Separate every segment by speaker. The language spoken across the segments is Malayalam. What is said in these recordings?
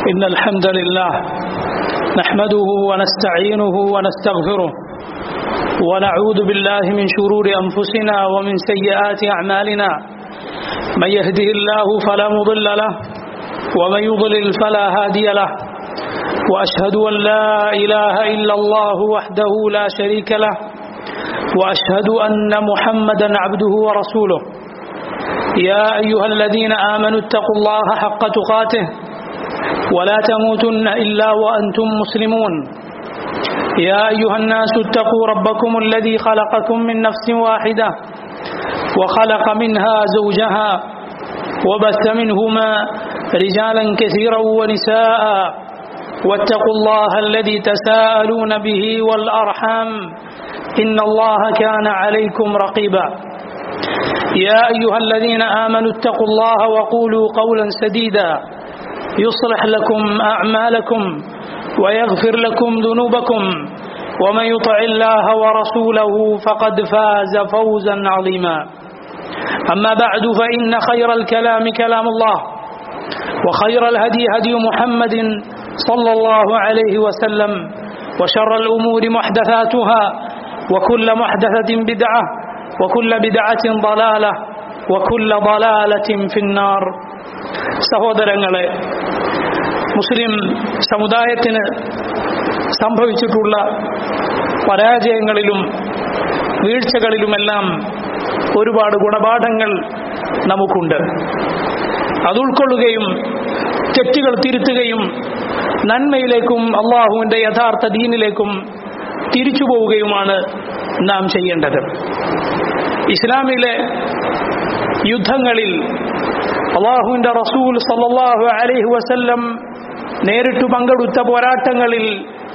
Speaker 1: إن الحمد لله نحمده ونستعينه ونستغفره ونعوذ بالله من شرور أنفسنا ومن سيئات أعمالنا من يهده الله فلا مضل له ومن يضلل فلا هادي له وأشهد أن لا إله إلا الله وحده لا شريك له وأشهد أن محمدا عبده ورسوله يا أيها الذين آمنوا اتقوا الله حق تقاته ولا تموتن إلا وأنتم مسلمون يا أيها الناس اتقوا ربكم الذي خلقكم من نفس واحدة وخلق منها زوجها وبث منهما رجالا كثيرا ونساء واتقوا الله الذي تساءلون به والأرحام إن الله كان عليكم رقيبا يا أيها الذين آمنوا اتقوا الله وقولوا قولا سديدا يصلح لكم أعمالكم ويغفر لكم ذنوبكم ومن يطع الله ورسوله فقد فاز فوزا عظيما أما بعد فإن خير الكلام كلام الله وخير الهدي هدي محمد صلى الله عليه وسلم وشر الأمور محدثاتها وكل محدثة بدعة وكل بدعة ضلالة وكل ضلالة في النار സഹോദരങ്ങളെ മുസ്ലിം സമുദായത്തിന് സംഭവിച്ചിട്ടുള്ള പരാജയങ്ങളിലും വീഴ്ചകളിലുമെല്ലാം ഒരുപാട് ഗുണപാഠങ്ങൾ നമുക്കുണ്ട് അത് ഉൾക്കൊള്ളുകയും തെറ്റുകൾ തിരുത്തുകയും നന്മയിലേക്കും അള്ളാഹുവിൻ്റെ യഥാർത്ഥ ദീനിലേക്കും തിരിച്ചു പോവുകയുമാണ് നാം ചെയ്യേണ്ടത് ഇസ്ലാമിലെ യുദ്ധങ്ങളിൽ അള്ളാഹുവിൻ്റെ റസൂൽ സല്ലാഹു അലൈഹി വസല്ലം നേരിട്ട് പങ്കെടുത്ത പോരാട്ടങ്ങളിൽ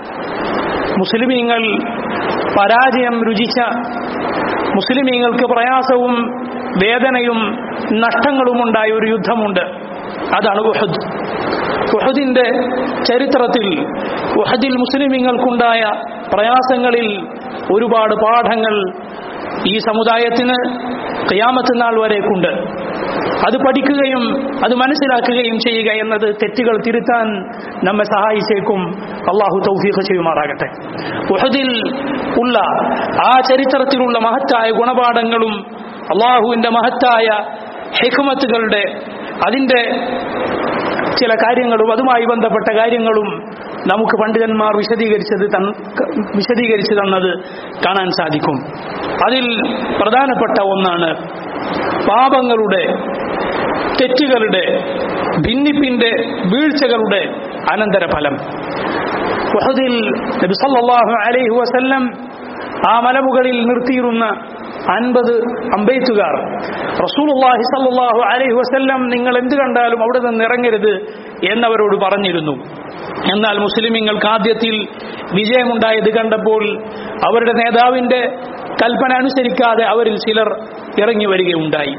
Speaker 1: മുസ്ലിമീങ്ങൾ പരാജയം രുചിച്ച മുസ്ലിമീങ്ങൾക്ക് പ്രയാസവും വേദനയും നഷ്ടങ്ങളുമുണ്ടായ ഒരു യുദ്ധമുണ്ട് അതാണ് ഉഹദ് ഉഹദിന്റെ ചരിത്രത്തിൽ ഉഹദിൽ മുസ്ലിമീങ്ങൾക്കുണ്ടായ പ്രയാസങ്ങളിൽ ഒരുപാട് പാഠങ്ങൾ ഈ സമുദായത്തിന് കയാമത്ത് നാൾ വരേക്കുണ്ട് അത് പഠിക്കുകയും അത് മനസ്സിലാക്കുകയും ചെയ്യുക എന്നത് തെറ്റുകൾ തിരുത്താൻ നമ്മെ സഹായിച്ചേക്കും അള്ളാഹു തൗഫീഖ് ചെയ്യുമാറാകട്ടെ ഉഹദിൽ ഉള്ള ആ ചരിത്രത്തിലുള്ള മഹത്തായ ഗുണപാഠങ്ങളും അള്ളാഹുവിൻ്റെ മഹത്തായ ഹെക്മത്തുകളുടെ അതിൻ്റെ ചില കാര്യങ്ങളും അതുമായി ബന്ധപ്പെട്ട കാര്യങ്ങളും നമുക്ക് പണ്ഡിതന്മാർ വിശദീകരിച്ചത് വിശദീകരിച്ചു തന്നത് കാണാൻ സാധിക്കും അതിൽ പ്രധാനപ്പെട്ട ഒന്നാണ് പാപങ്ങളുടെ തെറ്റുകളുടെ ഭിന്നിപ്പിന്റെ വീഴ്ചകളുടെ അനന്തരഫലം വഹദിൽ നബി സല്ലല്ലാഹു അലൈഹി വസല്ലം ആ മലമുകളിൽ നിർത്തിയിരുന്ന അൻപത് അമ്പെയ്ത്തുകാർ റസൂലുള്ളാഹി സല്ലല്ലാഹു അലൈഹി വസല്ലം നിങ്ങൾ എന്ത് കണ്ടാലും അവിടെ നിന്ന് ഇറങ്ങരുത് എന്നവരോട് പറഞ്ഞിരുന്നു എന്നാൽ മുസ്ലിമീങ്ങൾക്ക് ആദ്യത്തിൽ വിജയമുണ്ടായത് കണ്ടപ്പോൾ അവരുടെ നേതാവിന്റെ കൽപ്പന അനുസരിക്കാതെ അവരിൽ ചിലർ ഇറങ്ങി വരികയുണ്ടായി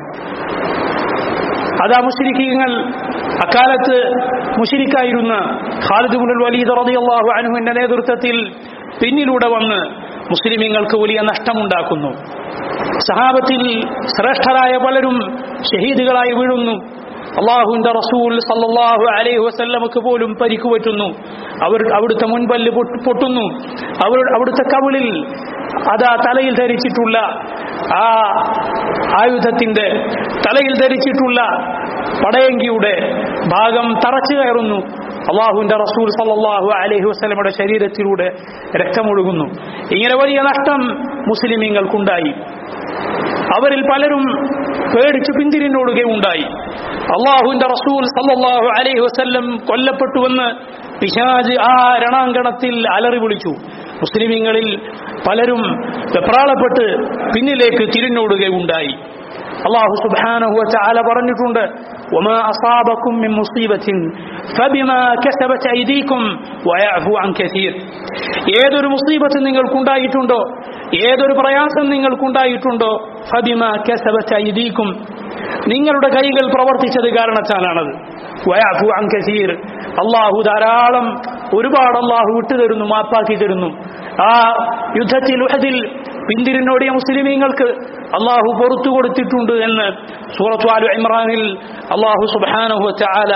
Speaker 1: അതാ മുസ്ലിഖീങ്ങൾ അക്കാലത്ത് മുഷിരിക്കായിരുന്ന ഖാലിദ് മുൽ വലീദ് റളിയല്ലാഹു അൻഹുവിന്റെ നേതൃത്വത്തിൽ പിന്നിലൂടെ വന്ന് മുസ്ലിമീങ്ങൾക്ക് വലിയ നഷ്ടമുണ്ടാക്കുന്നു സഹാബത്തിൽ ശ്രേഷ്ഠരായ പലരും ഷഹീദുകളായി വീഴുന്നു അള്ളാഹുവിന്റെ റസൂൽ സല്ലല്ലാഹു അലൈഹി വസല്ലമക്ക് പോലും പരിക്ക് പറ്റുന്നു അവർ അവിടുത്തെ മുൻപല്ല് പൊട്ടുന്നു അവർ അവിടുത്തെ കവിളിൽ അതാ തലയിൽ ധരിച്ചിട്ടുള്ള ആ ആയുധത്തിന്റെ തലയിൽ ധരിച്ചിട്ടുള്ള പടയങ്കിയുടെ ഭാഗം തറച്ചു കയറുന്നു അള്ളാഹുവിന്റെ റസൂൽ സല്ലാഹു അലഹി വസ്ലമയുടെ ശരീരത്തിലൂടെ രക്തമൊഴുകുന്നു ഇങ്ങനെ വലിയ നഷ്ടം മുസ്ലിമീങ്ങൾക്കുണ്ടായി അവരിൽ പലരും പേടിച്ചു പിന്തിരിഞ്ഞോടുകയുണ്ടായി അള്ളാഹുവിന്റെ റസൂൽ സല്ലാഹു അലൈഹി വസ്ല്ലം കൊല്ലപ്പെട്ടുവെന്ന് പിശാജ് ആ രണാങ്കണത്തിൽ അലറി വിളിച്ചു മുസ്ലിമീങ്ങളിൽ പലരും വെപ്രാളപ്പെട്ട് പിന്നിലേക്ക് തിരിഞ്ഞോടുകയുണ്ടായി അള്ളാഹു സുബ്ഹാനഹു വതആല പറഞ്ഞിട്ടുണ്ട് وما أصابكم من مصيبة فبما كسبت أيديكم ويعفو عن كثير ഏതൊരു മുസീബത്ത് നിങ്ങൾക്കുണ്ടായിട്ടുണ്ടോ ഏതൊരു പ്രയാസം നിങ്ങൾക്കുണ്ടായിട്ടുണ്ടോ ഫബിമ കസബത്ത് ഐദീക്കും നിങ്ങളുടെ കൈകൾ പ്രവർത്തിച്ചത് കാരണത്താലാണത് വയാഫു അൻ കസീർ അള്ളാഹു ധാരാളം ഒരുപാട് അള്ളാഹു വിട്ടുതരുന്നു മാപ്പാക്കി തരുന്നു ആ യുദ്ധത്തിൽ ഉഹദിൽ പിന്തിരിഞ്ഞോടിയ മുസ്ലിമീങ്ങൾക്ക് അള്ളാഹു പുറത്തു കൊടുത്തിട്ടുണ്ട് എന്ന് സൂറത്ത് ആലു ഇമ്രാനിൽ അള്ളാഹു സുബാനഹു ചാല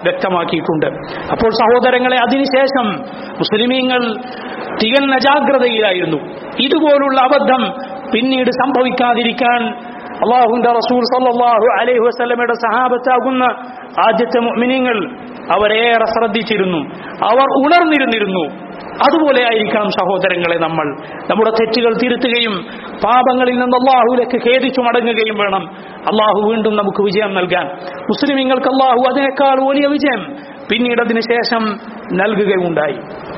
Speaker 1: വ്യക്തമാക്കിയിട്ടുണ്ട് അപ്പോൾ സഹോദരങ്ങളെ അതിനുശേഷം മുസ്ലിമീങ്ങൾ തികഞ്ഞ ജാഗ്രതയിലായിരുന്നു ഇതുപോലുള്ള അബദ്ധം പിന്നീട് സംഭവിക്കാതിരിക്കാൻ അള്ളാഹുന്റെ റസൂൽ സല്ലല്ലാഹു അലൈഹി വസല്ലമയുടെ സഹാബത്താകുന്ന ആദ്യത്തെ മുഅ്മിനീങ്ങൾ അവരേറെ ശ്രദ്ധിച്ചിരുന്നു അവർ ഉണർന്നിരുന്നിരുന്നു അതുപോലെ ആയിരിക്കണം സഹോദരങ്ങളെ നമ്മൾ നമ്മുടെ തെറ്റുകൾ തിരുത്തുകയും പാപങ്ങളിൽ നിന്ന് അള്ളാഹുവിലേക്ക് ഖേദിച്ചു മടങ്ങുകയും വേണം അള്ളാഹു വീണ്ടും നമുക്ക് വിജയം നൽകാൻ മുസ്ലിമീങ്ങൾക്ക് അള്ളാഹു അതിനേക്കാൾ വലിയ വിജയം പിന്നീട് അതിനുശേഷം നൽകുകയുണ്ടായി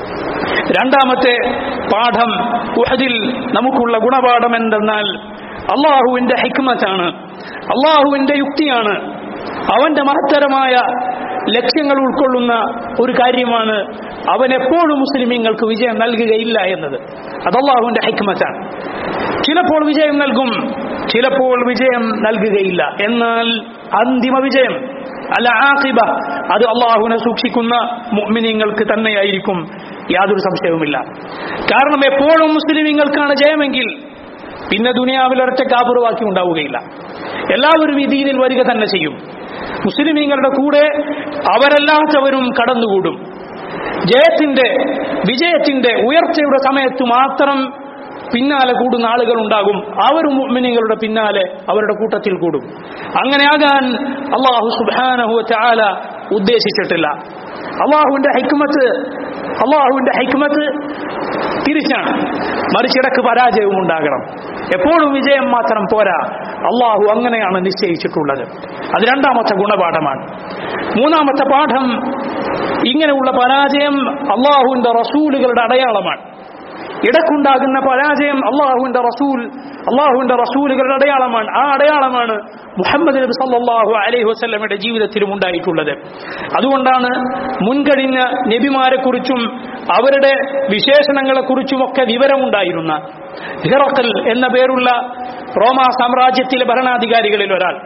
Speaker 1: രണ്ടാമത്തെ പാഠം ഉഹദിൽ നമുക്കുള്ള ഗുണപാഠം എന്തെന്നാൽ അള്ളാഹുവിന്റെ ഹിക്മത്താണ് അള്ളാഹുവിന്റെ യുക്തിയാണ് അവന്റെ മഹത്തരമായ ലക്ഷ്യങ്ങൾ ഉൾക്കൊള്ളുന്ന ഒരു കാര്യമാണ് അവൻ എപ്പോഴും മുസ്ലിമീങ്ങൾക്ക് വിജയം നൽകുകയില്ല എന്നത് അത് അള്ളാഹുവിന്റെ ഹൈക്മത്താണ് ചിലപ്പോൾ വിജയം നൽകും ചിലപ്പോൾ വിജയം നൽകുകയില്ല എന്നാൽ അന്തിമ വിജയം അല്ല ആഖിബ അത് അള്ളാഹുവിനെ സൂക്ഷിക്കുന്ന മുഅ്മിനീങ്ങൾക്ക് തന്നെയായിരിക്കും യാതൊരു സംശയവുമില്ല കാരണം എപ്പോഴും മുസ്ലിമീങ്ങൾക്കാണ് ജയമെങ്കിൽ പിന്നെ ദുനിയാവിൽ ഒരൊറ്റ കാപുറവാക്കി ഉണ്ടാവുകയില്ല എല്ലാവരും ഈ ദീനിൽ വരിക തന്നെ ചെയ്യും മുസ്ലിമീങ്ങളുടെ കൂടെ അവരല്ലാത്തവരും കടന്നുകൂടും ജയത്തിന്റെ വിജയത്തിന്റെ ഉയർച്ചയുടെ സമയത്ത് മാത്രം പിന്നാലെ കൂടുന്ന ആളുകൾ ഉണ്ടാകും അവരും മുഅ്മിനീങ്ങളുടെ പിന്നാലെ അവരുടെ കൂട്ടത്തിൽ കൂടും അങ്ങനെയാകാൻ അള്ളാഹു സുബാനഹു ചാല ഉദ്ദേശിച്ചിട്ടില്ല അള്ളാഹുവിന്റെ ഹൈക്കുമത്ത് അള്ളാഹുവിന്റെ ഹൈക്കുമത്ത് തിരിച്ചാണ് മറിച്ചിടക്ക് പരാജയവും ഉണ്ടാകണം എപ്പോഴും വിജയം മാത്രം പോരാ അള്ളാഹു അങ്ങനെയാണ് നിശ്ചയിച്ചിട്ടുള്ളത് അത് രണ്ടാമത്തെ ഗുണപാഠമാണ് മൂന്നാമത്തെ പാഠം ഇങ്ങനെയുള്ള പരാജയം അള്ളാഹുവിന്റെ റസൂലുകളുടെ അടയാളമാണ് ഇടക്കുണ്ടാകുന്ന പരാജയം അള്ളാഹുവിന്റെ റസൂൽ അള്ളാഹുവിന്റെ റസൂലുകളുടെ അടയാളമാണ് ആ അടയാളമാണ് മുഹമ്മദ് നബി സല്ലല്ലാഹു അലൈഹി വസല്ലമയുടെ ജീവിതത്തിലും ഉണ്ടായിട്ടുള്ളത് അതുകൊണ്ടാണ് മുൻകഴിഞ്ഞ നബിമാരെ കുറിച്ചും അവരുടെ വിശേഷണങ്ങളെ കുറിച്ചുമൊക്കെ വിവരമുണ്ടായിരുന്ന ഹിറക്കൽ എന്ന പേരുള്ള റോമാ സാമ്രാജ്യത്തിലെ ഭരണാധികാരികളിൽ ഒരാൾ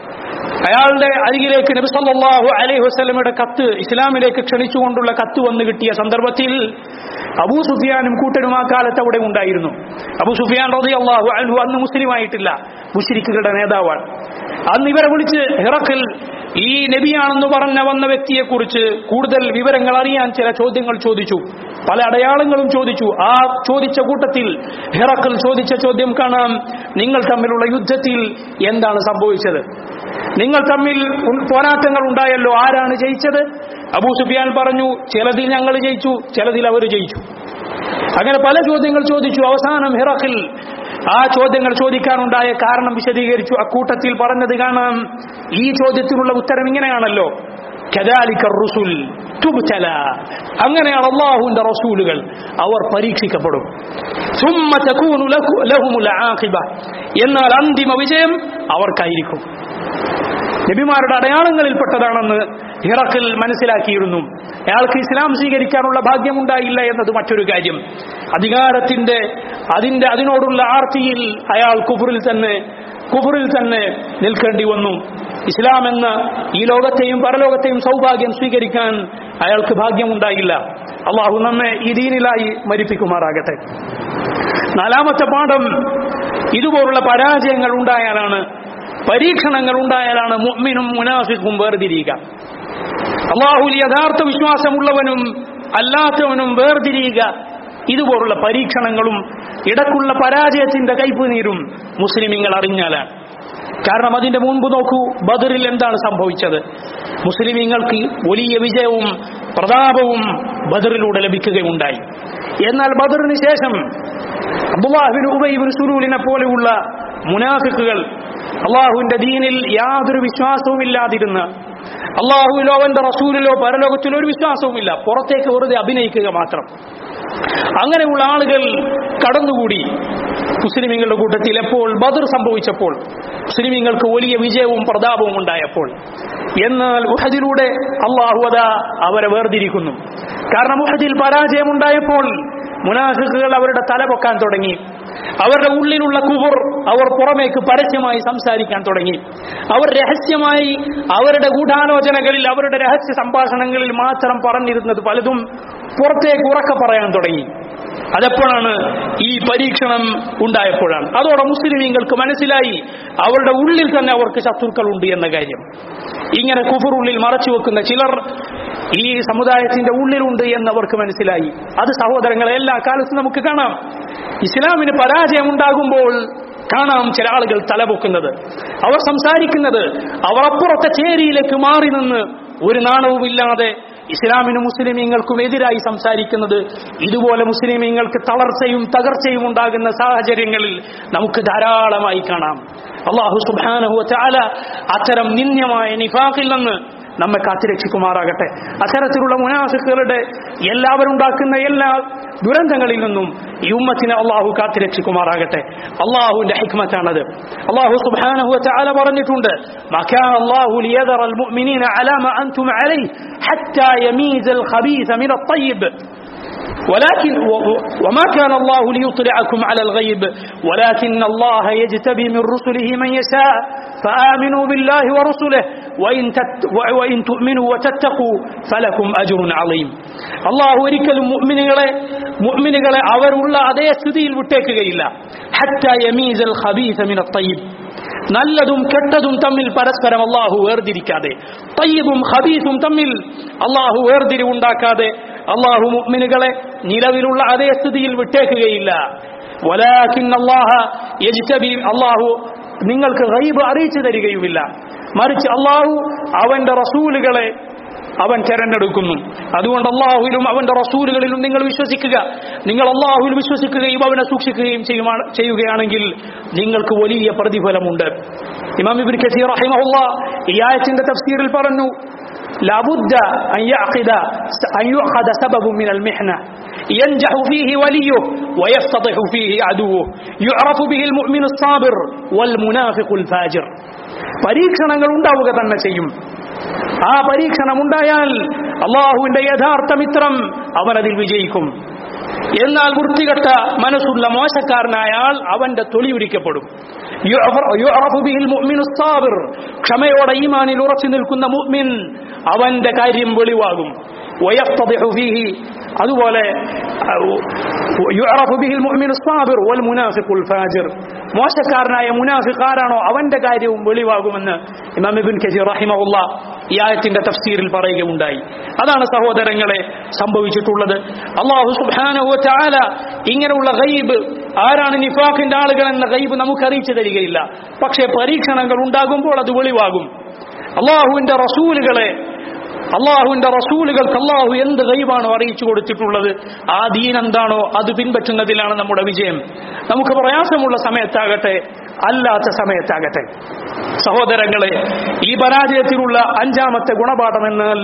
Speaker 1: അയാളുടെ അരികിലേക്ക് നബി സല്ലല്ലാഹു അലൈഹി വസല്ലമയുടെ കത്ത് ഇസ്ലാമിലേക്ക് ക്ഷണിച്ചുകൊണ്ടുള്ള കത്ത് വന്നു കിട്ടിയ സന്ദർഭത്തിൽ അബൂ സുഫിയാനും കൂട്ടരും ആ കാലത്ത് അവിടെ ഉണ്ടായിരുന്നു അബൂ സുഫിയാൻ റളിയല്ലാഹു അൻഹു അന്ന് മുസ്ലിം ആയിട്ടില്ല മുശ്രിക്കുകളുടെ നേതാവാണ് അന്ന് ഇവരെ വിളിച്ച് ഹിറക്കിൽ ഈ നബിയാണെന്ന് പറഞ്ഞ വന്ന വ്യക്തിയെ കുറിച്ച് കൂടുതൽ വിവരങ്ങൾ അറിയാൻ ചില ചോദ്യങ്ങൾ ചോദിച്ചു പല അടയാളങ്ങളും ചോദിച്ചു ആ ചോദിച്ച കൂട്ടത്തിൽ ഹിറക്കൽ ചോദിച്ച ചോദ്യം കാണാം നിങ്ങൾ തമ്മിലുള്ള യുദ്ധത്തിൽ എന്താണ് സംഭവിച്ചത് നിങ്ങൾ തമ്മിൽ ഉൻ- പോരാട്ടങ്ങൾ ഉണ്ടായല്ലോ ആരാണ് ജയിച്ചത് അബൂ സുഫിയാൻ പറഞ്ഞു ചിലതിൽ ഞങ്ങൾ ജയിച്ചു ചിലതിൽ അവർ ജയിച്ചു അങ്ങനെ പല ചോദ്യങ്ങൾ ചോദിച്ചു അവസാനം ഹിറക്കിൽ ആ ചോദ്യങ്ങൾ ചോദിക്കാനുണ്ടായ കാരണം വിശദീകരിച്ചു അക്കൂട്ടത്തിൽ പറഞ്ഞത് കാണാം ഈ ചോദ്യത്തിനുള്ള ഉത്തരം ഇങ്ങനെയാണല്ലോ كذلك الرسل تبتلى അങ്ങനെയാണ് അള്ളാഹുവിന്റെ റസൂലുകൾ അവർ പരീക്ഷിക്കപ്പെടും ثم تكون لك- لهم العاقبة എന്നാൽ അന്തിമ വിജയം അവർക്കായിരിക്കും നബിമാരുടെ അടയാളങ്ങളിൽപ്പെട്ടതാണെന്ന് ഹിറക്കിൽ മനസ്സിലാക്കിയിരുന്നു അയാൾക്ക് ഇസ്ലാം സ്വീകരിക്കാനുള്ള ഭാഗ്യമുണ്ടായില്ല എന്നത് മറ്റൊരു കാര്യം അധികാരത്തിന്റെ അതിന്റെ അതിനോടുള്ള ആർത്തിയിൽ അയാൾ കുഫറിൽ തന്നെ കുഫറിൽ തന്നെ നിൽക്കേണ്ടി വന്നു ഇസ്ലാം എന്ന ഈ ലോകത്തെയും പരലോകത്തെയും സൗഭാഗ്യം സ്വീകരിക്കാൻ അയാൾക്ക് ഭാഗ്യമുണ്ടായില്ല അള്ളാഹു നമ്മെ ഈ ദീനിലായി മരിപ്പിക്കുമാറാകട്ടെ നാലാമത്തെ പാഠം ഇതുപോലുള്ള പരാജയങ്ങൾ ഉണ്ടായാലാണ് പരീക്ഷണങ്ങൾ ഉണ്ടായാലാണ് മുഅ്മിനും മുനാഫിക്കും വേർതിരിയുക അള്ളാഹുൽ യഥാർത്ഥ വിശ്വാസമുള്ളവനും അല്ലാത്തവനും വേർതിരിയുക ഇതുപോലുള്ള പരീക്ഷണങ്ങളും ഇടക്കുള്ള പരാജയത്തിന്റെ കൈപ്പുനീരും മുസ്ലിമിങ്ങൾ അറിഞ്ഞാലാണ് കാരണം അതിന്റെ മുൻപ് നോക്കൂ ബദറിൽ എന്താണ് സംഭവിച്ചത് മുസ്ലിമീങ്ങൾക്ക് വലിയ വിജയവും പ്രതാപവും ബദറിലൂടെ ലഭിക്കുകയുണ്ടായി എന്നാൽ ബദറിന് ശേഷം അബ്ദുല്ലാഹിബിൻ ഉബൈബിൻ സുലൂലിനെ പോലെയുള്ള മുനാഫിക്കുകൾ അള്ളാഹുവിന്റെ ദീനിൽ യാതൊരു വിശ്വാസവും ഇല്ലാതിരുന്ന അള്ളാഹുവിലോ അവന്റെ റസൂലിലോ പരലോകത്തിലോ ഒരു വിശ്വാസവുമില്ല പുറത്തേക്ക് വെറുതെ അഭിനയിക്കുക മാത്രം അങ്ങനെയുള്ള ആളുകൾ കടന്നുകൂടി മുസ്ലിമീങ്ങളുടെ കൂട്ടത്തിൽ എപ്പോൾ ബദർ സംഭവിച്ചപ്പോൾ മുസ്ലിമീങ്ങൾക്ക് വലിയ വിജയവും പ്രതാപവും ഉണ്ടായപ്പോൾ എന്നാൽ ഉഹദിലൂടെ അള്ളാഹു അതാ അവരെ വേർതിരിക്കുന്നു കാരണം ഉഹദിൽ പരാജയമുണ്ടായപ്പോൾ മുനാഫിക്കുകൾ അവരുടെ തല പൊക്കാൻ തുടങ്ങി അവരുടെ ഉള്ളിലുള്ള കുബുർ അവർ പുറമേക്ക് പരസ്യമായി സംസാരിക്കാൻ തുടങ്ങി അവർ രഹസ്യമായി അവരുടെ ഗൂഢാലോചനകളിൽ അവരുടെ രഹസ്യ സംഭാഷണങ്ങളിൽ മാത്രം പറഞ്ഞിരുന്നത് പലതും പുറത്തേക്ക് ഉറക്കെ പറയാൻ തുടങ്ങി അതെപ്പോഴാണ് ഈ പരീക്ഷണം ഉണ്ടായപ്പോഴാണ് അതോടെ മുസ്ലിമീങ്ങൾക്ക് മനസ്സിലായി അവരുടെ ഉള്ളിൽ തന്നെ അവർക്ക് ശത്രുക്കളുണ്ട് എന്ന കാര്യം ഇങ്ങനെ കുഫറുള്ളിൽ മറച്ചു വെക്കുന്ന ചിലർ ഈ സമുദായത്തിന്റെ ഉള്ളിലുണ്ട് എന്നവർക്ക് മനസ്സിലായി അത് സഹോദരങ്ങളെ എല്ലാ കാലത്തും നമുക്ക് കാണാം ഇസ്ലാമിന് പരാജയം ഉണ്ടാകുമ്പോൾ കാണാം ചില ആളുകൾ തലപൊക്കുന്നത് അവർ സംസാരിക്കുന്നത് അവർ അപ്പുറത്തെ ചേരിയിലേക്ക് മാറി നിന്ന് ഒരു നാണവുമില്ലാതെ ഇസ്ലാമിനും മുസ്ലിമീങ്ങൾക്കും എതിരായി സംസാരിക്കുന്നത് ഇതുപോലെ മുസ്ലിമീങ്ങൾക്ക് തളർച്ചയും തകർച്ചയും ഉണ്ടാകുന്ന സാഹചര്യങ്ങളിൽ നമുക്ക് ധാരാളമായി കാണാം അള്ളാഹു സുബാനഹു ചാല അത്തരം നിന്യമായ നിഫാഖിൽ നിന്ന് നമ്മെ കാത്തിരക്ഷിക്കുമാറാകട്ടെ അത്തരത്തിലുള്ള മുനാഫിക്കുകളുടെ എല്ലാവരും ഉണ്ടാക്കുന്ന എല്ലാ ദുരന്തങ്ങളിൽ നിന്നും ഈ ഉമ്മത്തിനെ അള്ളാഹു കാത്തിരക്ഷിക്കുമാറാകട്ടെ അള്ളാഹുവിന്റെ ഹിക്മത്താണത് അള്ളാഹു സുബ്ഹാനഹു വതആല പറഞ്ഞിട്ടുണ്ട് മകാന അല്ലാഹു ലിയദറ المؤمنين على ما انتم عليه حتى يميز الخبيث من الطيب ولكن وما كان الله ليطلعكم على الغيب ولكن الله يجتبي من رسله من يشاء فآمنوا بالله ورسله وإن, تت وإن تؤمنوا وتتقوا فلكم أجر عظيم الله ഒരിക്കലും മുഅ്മിനുകളെ മുഅ്മിനുകളെ അവരുള്ള അതേ സ്ഥിതിയിൽ വിട്ടേക്കുകയില്ല ഹത്താ യമീസൽ ഖബീസ മിന തയ്യിബ് നല്ലതും കെട്ടതും തമ്മിൽ പരസ്പരം അള്ളാഹു വേർതിരിക്കാതെ തയ്യബും ഹബീസും തമ്മിൽ അള്ളാഹു വേർതിരിവുണ്ടാക്കാതെ അള്ളാഹു മുഅ്മിനുകളെ നിലവിലുള്ള അതേ സ്ഥിതിയിൽ വിട്ടേക്കുകയില്ല വലാകിൻ അല്ലാഹ യജ്തബി അള്ളാഹു നിങ്ങൾക്ക് ഗൈബ് അറിയിച്ചു തരികയുമില്ല മറിച്ച് അള്ളാഹു അവന്റെ റസൂലുകളെ അവൻ തെരഞ്ഞെടുക്കുന്നു അതുകൊണ്ട് അള്ളാഹുവിലും അവന്റെ റസൂലുകളിലും നിങ്ങൾ വിശ്വസിക്കുക നിങ്ങൾ അള്ളാഹുവിൽ വിശ്വസിക്കുകയും അവനെ സൂക്ഷിക്കുകയും ചെയ്യുമാ- ചെയ്യുകയാണെങ്കിൽ നിങ്ങൾക്ക് വലിയ പ്രതിഫലമുണ്ട് ഇമാം ഇബ്നു കസീർ റഹിമഹുള്ള ഈ ആയത്തിന്റെ തഫ്സീറിൽ പറഞ്ഞു لابد أن يعقد أن يؤخذ سبب من المحنة ينجح فيه وليه ويفتضح فيه عدوه يعرف به المؤمن الصابر والمنافق الفاجر പരീക്ഷണങ്ങൾ ഉണ്ടാവുക തന്നെ ചെയ്യും ആ പരീക്ഷണം ഉണ്ടായാൽ അള്ളാഹുവിന്റെ യഥാർത്ഥ മിത്രം അവനതിൽ വിജയിക്കും എന്നാൽ വൃത്തികെട്ട മനസ്സുള്ള മോശക്കാരനായ ആൾ അവന്റെ തൊലി ഉരിക്കപ്പെടും യുഅറഫു ബിഹിൽ മുഅ്മിനു സാബിർ. ക്ഷമയോടെ ഈമാനിൽ ഉറച്ചു നിൽക്കുന്ന മുഅ്മിൻ അവന്റെ കാര്യം വെളിവാകും വയഫ്തദിഹു ഫീഹി അതുപോലെ യുഅറഫു ബിഹിൽ മുഅ്മിനു സാബിർ വൽ മുനാഫിഖുൽ ഫാജിർ മോശക്കാരനായ മുനാഫിഖ് ആരാണോ അവന്റെ കാര്യവും വെളിവാകുമെന്ന് ഇമാം ഇബ്ൻ കസീർ റഹിമഹുല്ല ഈ ആയത്തിന്റെ തഫ്സീറിൽ പറയുകയുണ്ടായി അതാണ് സഹോദരങ്ങളെ സംഭവിച്ചിട്ടുള്ളത് അള്ളാഹു സുബ്ഹാനഹു വതആല ഇങ്ങനെയുള്ള ഗൈബ് ആരാണ് നിഫാഖിന്റെ ആളുകൾ എന്ന ഗൈബ് നമുക്ക് അറിയിച്ചു തരികയില്ല പക്ഷേ പരീക്ഷണങ്ങൾ ഉണ്ടാകുമ്പോൾ അത് വെളിവാകും അള്ളാഹുവിന്റെ റസൂലുകളെ അള്ളാഹുവിന്റെ റസൂലുകൾക്ക് അള്ളാഹു എന്ത് ഗൈബാണോ അറിയിച്ചു കൊടുത്തിട്ടുള്ളത് ആ ദീൻ എന്താണോ അത് പിൻപറ്റുന്നതിലാണ് നമ്മുടെ വിജയം നമുക്ക് പ്രയാസമുള്ള സമയത്താകട്ടെ അല്ലാത്ത സമയത്താകട്ടെ സഹോദരങ്ങളെ ഈ പരാജയത്തിലുള്ള അഞ്ചാമത്തെ ഗുണപാഠം എന്നാൽ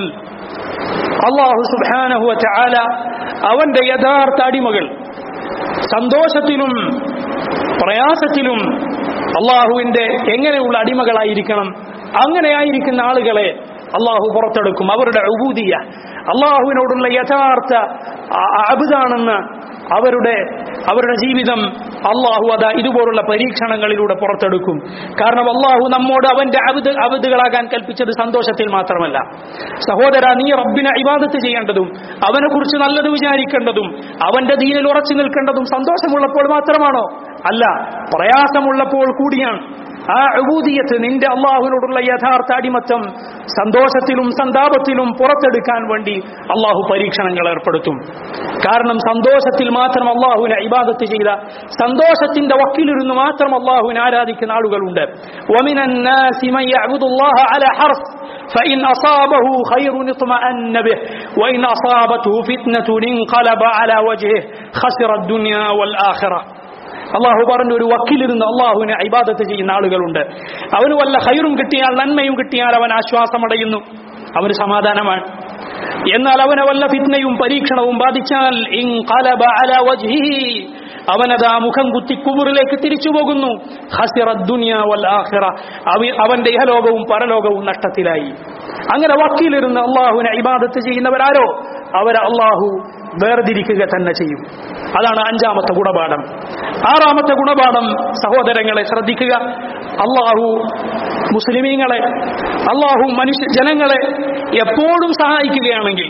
Speaker 1: അള്ളാഹു സുബാനഹുവ ചാല അവന്റെ യഥാർത്ഥ അടിമകൾ സന്തോഷത്തിലും പ്രയാസത്തിലും അള്ളാഹുവിന്റെ എങ്ങനെയുള്ള അടിമകളായിരിക്കണം അങ്ങനെയായിരിക്കുന്ന ആളുകളെ അള്ളാഹു പുറത്തെടുക്കും അവരുടെ ഉബൂദിയ അള്ളാഹുവിനോടുള്ള യഥാർത്ഥ അബുദാണെന്ന് അവരുടെ അവരുടെ ജീവിതം അള്ളാഹു അതാ ഇതുപോലുള്ള പരീക്ഷണങ്ങളിലൂടെ പുറത്തെടുക്കും കാരണം അള്ളാഹു നമ്മോട് അവന്റെ അബുദ് അബുദുകളാകാൻ കൽപ്പിച്ചത് സന്തോഷത്തിൽ മാത്രമല്ല സഹോദര നീ റബ്ബിനെ ഇബാദത്ത് ചെയ്യേണ്ടതും അവനെ കുറിച്ച് നല്ലത് വിചാരിക്കേണ്ടതും അവന്റെ ദീനിൽ ഉറച്ചു നിൽക്കേണ്ടതും സന്തോഷമുള്ളപ്പോൾ മാത്രമാണോ അല്ല പ്രയാസമുള്ളപ്പോൾ കൂടിയാണ് ആ അബൂദിയത്ത് നിന്റെ അള്ളാഹുവിനോടുള്ള യഥാർത്ഥ അടിമത്തം സന്തോഷത്തിലും സന്താപത്തിലും പുറത്തെടുക്കാൻ വേണ്ടി അള്ളാഹു പരീക്ഷണങ്ങൾ ഏർപ്പെടുത്തും കാരണം സന്തോഷത്തിൽ മാത്രം അള്ളാഹുവിനെ ഇബാദത്ത് ചെയ്ത സന്തോഷത്തിന്റെ വക്കിലിരുന്ന് മാത്രം അള്ളാഹുവിനെ ആരാധിക്കുന്ന ആളുകളുണ്ട് وَمِنَ النَّاسِ مَن يَعْبُدُ اللَّهَ عَلَى حَرْفٍ فإن أصابه خير اطمأن به وإن أصابته فتنة انقلب على وجهه خسر الدنيا والآخرة അള്ളാഹു പറഞ്ഞു ഒരു വക്കീലിരുന്ന് അള്ളാഹുവിനെ ഇബാദത്ത് ചെയ്യുന്ന ആളുകളുണ്ട് അവന് വല്ല ഹൈറും കിട്ടിയാൽ നന്മയും കിട്ടിയാൽ അവൻ ആശ്വാസമടയുന്നു അവന് സമാധാനമാണ് എന്നാൽ അവനെ വല്ല ഫിത്നയും പരീക്ഷണവും ബാധിച്ചാൽ ഇൻഖലബ അലാ വജ്ഹിഹി അവനതാ മുഖം കുത്തി കുബുറിലേക്ക് തിരിച്ചു പോകുന്നു ഹസിറ ദുനിയ വൽ ആഖിറ അവ- അവന്റെ ഇഹലോകവും പരലോകവും നഷ്ടത്തിലായി അങ്ങനെ വക്കീലിരുന്ന് അള്ളാഹുവിനെ ഇബാദത്ത് ചെയ്യുന്നവരാരോ അവരെ അള്ളാഹു വേർതിരിക്കുക തന്നെ ചെയ്യും അതാണ് അഞ്ചാമത്തെ ഗുണപാഠം ആറാമത്തെ ഗുണപാഠം സഹോദരങ്ങളെ ശ്രദ്ധിക്കുക അള്ളാഹു മുസ്ലിമീങ്ങളെ അള്ളാഹു മനുഷ്യ ജനങ്ങളെ എപ്പോഴും സഹായിക്കുകയാണെങ്കിൽ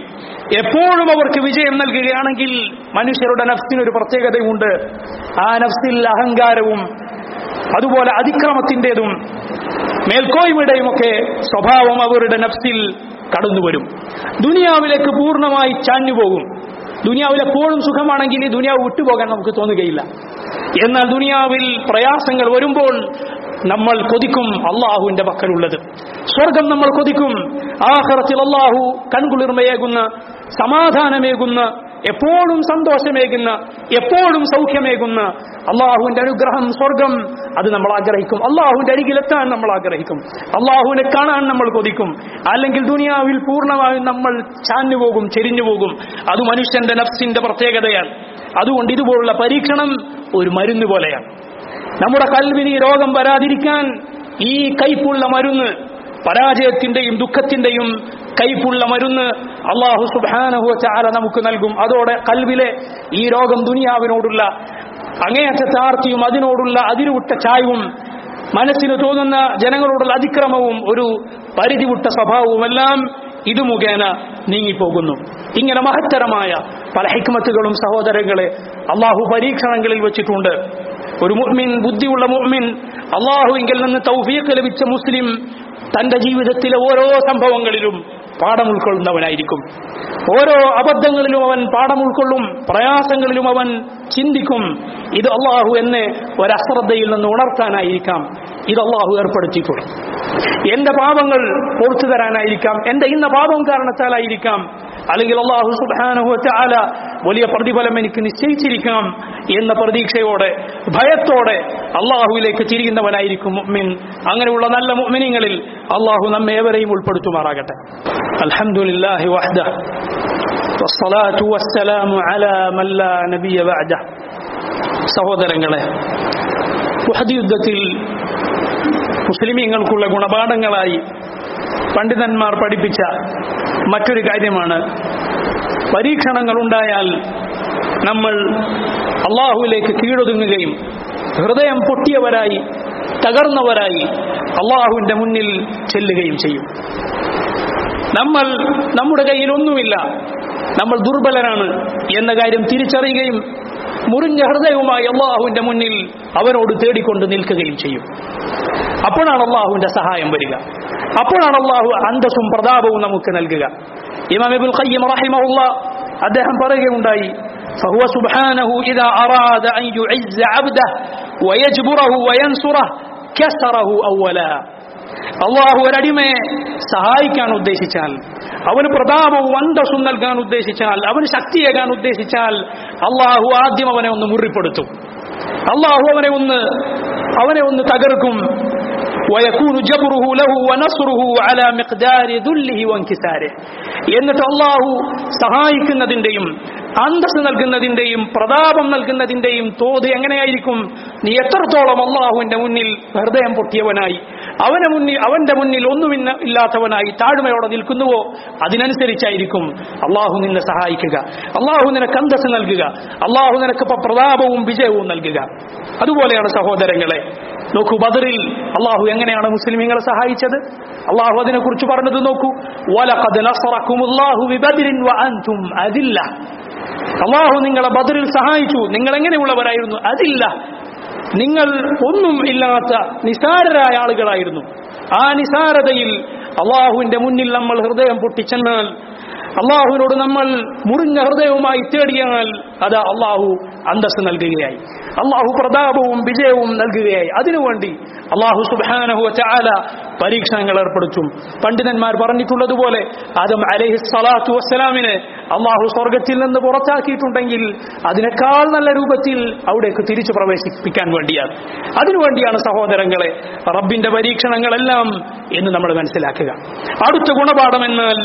Speaker 1: എപ്പോഴും അവർക്ക് വിജയം നൽകുകയാണെങ്കിൽ മനുഷ്യരുടെ നഫ്സിനൊരു പ്രത്യേകതയുണ്ട് ആ നഫ്സിൽ അഹങ്കാരവും അതുപോലെ അതിക്രമത്തിൻ്റെതും മേൽക്കോയ്മയുടെയും ഒക്കെ സ്വഭാവം അവരുടെ നഫ്സിൽ കടന്നുവരും ദുനിയാവിലേക്ക് പൂർണ്ണമായി ചാഞ്ഞുപോകും ദുനിയാവിൽ എപ്പോഴും സുഖമാണെങ്കിൽ ഈ ദുനിയാവ് വിട്ടുപോകാൻ നമുക്ക് തോന്നുകയില്ല എന്നാൽ ദുനിയാവിൽ പ്രയാസങ്ങൾ വരുമ്പോൾ നമ്മൾ കൊതിക്കും അള്ളാഹുവിന്റെ പക്കലുള്ളത് സ്വർഗം നമ്മൾ കൊതിക്കും ആഹ്റത്തിൽ അള്ളാഹു കൺകുളിർമയേകുന്ന സമാധാനമേകുന്ന എപ്പോഴും സന്തോഷമേകുന്ന എപ്പോഴും സൗഖ്യമേകുന്ന അള്ളാഹുവിന്റെ അനുഗ്രഹം സ്വർഗം അത് നമ്മൾ ആഗ്രഹിക്കും അള്ളാഹുവിന്റെ അരികിലെത്താൻ നമ്മൾ ആഗ്രഹിക്കും അള്ളാഹുവിനെ കാണാൻ നമ്മൾ കൊതിക്കും അല്ലെങ്കിൽ ദുനിയാവിൽ പൂർണ്ണമായും നമ്മൾ ചാഞ്ഞുപോകും ചെരിഞ്ഞു പോകും അത് മനുഷ്യന്റെ നഫ്സിന്റെ പ്രത്യേകതയാണ് അതുകൊണ്ട് ഇതുപോലുള്ള പരീക്ഷണം ഒരു മരുന്ന് പോലെയാണ് നമ്മുടെ കൽവിന് ഈ രോഗം വരാതിരിക്കാൻ ഈ കൈപ്പുള്ള മരുന്ന് പരാജയത്തിന്റെയും ദുഃഖത്തിന്റെയും കൈപ്പുള്ള മരുന്ന് അള്ളാഹു സുബാനഹു ചാല നമുക്ക് നൽകും അതോടെ കൽവിലെ ഈ രോഗം ദുനിയാവിനോടുള്ള അങ്ങേയറ്റത്തെ ആർത്തിയും അതിനോടുള്ള അതിരുവിട്ട ചായവും മനസ്സിന് തോന്നുന്ന ജനങ്ങളോടുള്ള അതിക്രമവും ഒരു പരിധിവിട്ട സ്വഭാവവും എല്ലാം ഇത് മുഖേന നീങ്ങിപ്പോകുന്നു ഇങ്ങനെ മഹത്തരമായ പല ഹിക്മത്തുകളും സഹോദരങ്ങളെ അള്ളാഹു പരീക്ഷണങ്ങളിൽ വെച്ചിട്ടുണ്ട് ഒരു മുഅ്മിൻ ബുദ്ധിയുള്ള മുഅ്മിൻ അള്ളാഹുവിങ്കിൽ നിന്ന് തൗഫീഖ് ലഭിച്ച മുസ്ലിം തന്റെ ജീവിതത്തിലെ ഓരോ സംഭവങ്ങളിലും പാഠം ഉൾക്കൊള്ളുന്നവനായിരിക്കും ഓരോ അബദ്ധങ്ങളിലും അവൻ പാഠം ഉൾക്കൊള്ളും പ്രയാസങ്ങളിലും അവൻ ചിന്തിക്കും ഇത് അള്ളാഹു എന്നെ ഒരശ്രദ്ധയിൽ നിന്ന് ഉണർത്താനായിരിക്കാം ഇത് അള്ളാഹു ഏർപ്പെടുത്തിയിട്ടുള്ളു എന്റെ പാപങ്ങൾ പുറത്തു തരാനായിരിക്കാം എന്റെ ഇന്ന പാപം കാരണത്താലായിരിക്കാം അല്ലെങ്കിൽ അള്ളാഹു സുബാനഹു ചാല വലിയ പ്രതിഫലം എനിക്ക് നിശ്ചയിച്ചിരിക്കാം എന്ന പ്രതീക്ഷയോടെ ഭയത്തോടെ അള്ളാഹുവിലേക്ക് തിരിയുന്നവനായിരിക്കും മുഅ്മിൻ അങ്ങനെയുള്ള നല്ല മുഅ്മിനീങ്ങളിൽ അള്ളാഹു നമ്മെ ഏവരെയും ഉൾപ്പെടുത്തുമാറാകട്ടെ അൽഹംദുലില്ലാഹി വഹ്ദ والصلاة والسلام على من لا نبي بعده സഹോദരങ്ങളെ ഉഹദ് യുദ്ധത്തിൽ മുസ്ലിമീങ്ങൾക്കുള്ള ഗുണപാഠങ്ങളായി പണ്ഡിതന്മാർ പഠിപ്പിച്ച മറ്റൊരു കാര്യമാണ് പരീക്ഷണങ്ങൾ ഉണ്ടായാൽ നമ്മൾ അള്ളാഹുവിലേക്ക് കീഴൊതുങ്ങുകയും ഹൃദയം പൊട്ടിയവരായി തകർന്നവരായി അള്ളാഹുവിന്റെ മുന്നിൽ ചെല്ലുകയും ചെയ്യും നമ്മൾ നമ്മുടെ കയ്യിൽ ഒന്നുമില്ല നമ്മൾ ദുർബലനാണ് എന്ന കാര്യം തിരിച്ചറിയുകയും മുറിഞ്ഞ ഹൃദയവുമായി അള്ളാഹുവിന്റെ മുന്നിൽ അവനോട് തേടിക്കൊണ്ട് നിൽക്കുകയും ചെയ്യും അപ്പോഴാണ് അള്ളാഹുവിന്റെ സഹായം വരിക അപ്പോഴാണ് അള്ളാഹു അന്തസ്സും പ്രതാപവും നമുക്ക് നൽകുക ഇമാം ഇബ്നുൽ ഖയ്യിം റഹിമഹുള്ള അദ്ദേഹം പറയുകയുണ്ടായി فهو سبحانه إذا أراد أن يعز عبده ويجبره وينصره كسره أولا അള്ളാഹു ഒരടിമയെ സഹായിക്കാൻ ഉദ്ദേശിച്ചാൽ അവന് പ്രതാപവും അന്തസ്സും നൽകാൻ ഉദ്ദേശിച്ചാൽ അവന് ശക്തിയേകാൻ ഉദ്ദേശിച്ചാൽ അള്ളാഹു ആദ്യം അവനെ ഒന്ന് മുറിപ്പെടുത്തും അള്ളാഹു അവനെ ഒന്ന് അവനെ ഒന്ന് തകർക്കും ويكون جبره له ونصره على مقدار ذله وانكساره എന്നിട്ട് അള്ളാഹു സഹായിക്കുന്നതിന്റെയും അന്തസ് നൽകുന്നതിന്റെയും പ്രതാപം നൽകുന്നതിന്റെയും തോത് എങ്ങനെയായിരിക്കും നീ എത്രത്തോളം അള്ളാഹുവിന്റെ മുന്നിൽ ഹൃദയം പൊട്ടിയവനായി അവനെ മുന്നിൽ അവന്റെ മുന്നിൽ ഒന്നുമില്ല ഇല്ലാത്തവനായി താഴ്മയോടെ നിൽക്കുന്നുവോ അതിനനുസരിച്ചായിരിക്കും അള്ളാഹു നിന്നെ സഹായിക്കുക അള്ളാഹു നിനക്ക് അന്തസ് നൽകുക അള്ളാഹു നിനക്ക് ഇപ്പൊ പ്രതാപവും വിജയവും നൽകുക അതുപോലെയാണ് സഹോദരങ്ങളെ നോക്കൂ ബദറിൽ അള്ളാഹു എങ്ങനെയാണ് മുസ്ലിമീങ്ങളെ സഹായിച്ചത് അള്ളാഹു അതിനെ കുറിച്ച് പറഞ്ഞത് നോക്കൂ വലഖദ് നസറക്കുമുല്ലാഹു ബിബദ്രിൻ വഅൻതും അദില്ല അള്ളാഹു നിങ്ങളെ ബദറിൽ സഹായിച്ചു നിങ്ങൾ എങ്ങനെയുള്ളവരായിരുന്നു അതില്ല നിങ്ങൾ ഒന്നും ഇല്ലാത്ത നിസാരരായ ആളുകളായിരുന്നു ആ നിസാരതയിൽ അള്ളാഹുവിന്റെ മുന്നിൽ നമ്മൾ ഹൃദയം പൊട്ടിച്ചെന്നാൽ അള്ളാഹുവിനോട് നമ്മൾ മുറിഞ്ഞ ഹൃദയവുമായി തേടിയാൽ അത് അള്ളാഹു അന്തസ് നൽകുകയായി അള്ളാഹു പ്രതാപവും വിജയവും നൽകുകയായി അതിനുവേണ്ടി അള്ളാഹു സുബാനഹു ചാല പരീക്ഷണങ്ങൾ ഏർപ്പെടുത്തും പണ്ഡിതന്മാർ പറഞ്ഞിട്ടുള്ളതുപോലെ ആദം അലഹി സ്വലാത്തു വസ്സലാമിനെ അള്ളാഹു സ്വർഗത്തിൽ നിന്ന് പുറത്താക്കിയിട്ടുണ്ടെങ്കിൽ അതിനേക്കാൾ നല്ല രൂപത്തിൽ അവിടേക്ക് തിരിച്ചു പ്രവേശിപ്പിക്കാൻ വേണ്ടിയാണ് അതിനുവേണ്ടിയാണ് സഹോദരങ്ങളെ റബ്ബിന്റെ പരീക്ഷണങ്ങളെല്ലാം എന്ന് നമ്മൾ മനസ്സിലാക്കുക അടുത്ത ഗുണപാഠം എന്നാൽ